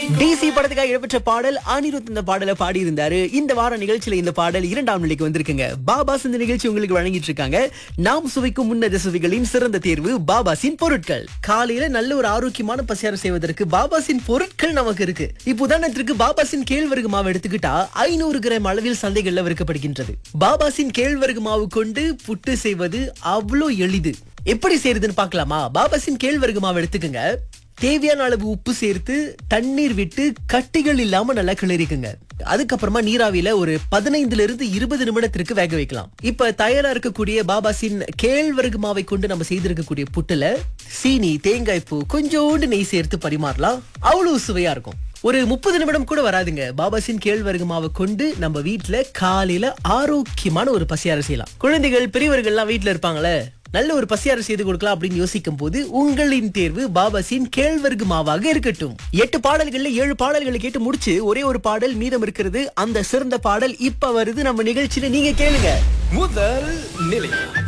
DC படத்துக்காக இடம்பெற்ற பாடல் அனிருத் இந்த பாடலை பாடியிருந்தாரு இந்த வார நிகழ்ச்சியில இந்த பாடல் இரண்டாம் நிலைக்கு வந்திருக்குங்க பாபாஸ் இந்த நிகழ்ச்சி உங்களுக்கு வழங்கிட்டு இருக்காங்க நாம் சுவைக்கும் முன்னத சுவைகளின் சிறந்த தேர்வு பாபாஸின் பொருட்கள் காலையில நல்ல ஒரு ஆரோக்கியமான பசியாரம் செய்வதற்கு பாபாஸின் பொருட்கள் நமக்கு இருக்கு இப்போ உதாரணத்திற்கு பாபாஸின் கேழ்வரகு மாவு எடுத்துக்கிட்டா ஐநூறு கிராம் அளவில் சந்தைகள்ல விற்கப்படுகின்றது பாபாஸின் கேழ்வரகு மாவு கொண்டு புட்டு செய்வது அவ்வளோ எளிது எப்படி செய்யறதுன்னு பார்க்கலாமா பாபாஸின் கேழ்வரகு மாவு எடுத்துக்கங்க தேவையான அளவு உப்பு சேர்த்து தண்ணீர் விட்டு கட்டிகள் இல்லாம நல்லா கிளறிக்குங்க அதுக்கப்புறமா நீராவியில ஒரு பதினைந்துல இருந்து இருபது நிமிடத்திற்கு வேக வைக்கலாம் இப்ப தயாரா இருக்கக்கூடிய பாபாசின் கேழ்வரகு மாவை கொண்டு நம்ம செய்திருக்கக்கூடிய புட்டுல சீனி தேங்காய் பூ கொஞ்சோண்டு நெய் சேர்த்து பரிமாறலாம் அவ்வளவு சுவையா இருக்கும் ஒரு முப்பது நிமிடம் கூட வராதுங்க பாபாசின் கேழ்வரகு மாவை கொண்டு நம்ம வீட்ல காலையில ஆரோக்கியமான ஒரு பசியாரம் செய்யலாம் குழந்தைகள் பெரியவர்கள்லாம் வீட்ல இருப்பாங்களே நல்ல ஒரு பசியாரம் செய்து கொடுக்கலாம் அப்படின்னு யோசிக்கும் போது உங்களின் தேர்வு பாபாசின் கேழ்வரகு மாவாக இருக்கட்டும் எட்டு பாடல்கள்ல ஏழு பாடல்களை கேட்டு முடிச்சு ஒரே ஒரு பாடல் மீதம் இருக்கிறது அந்த சிறந்த பாடல் இப்ப வருது நம்ம நிகழ்ச்சியில நீங்க கேளுங்க முதல் நிலை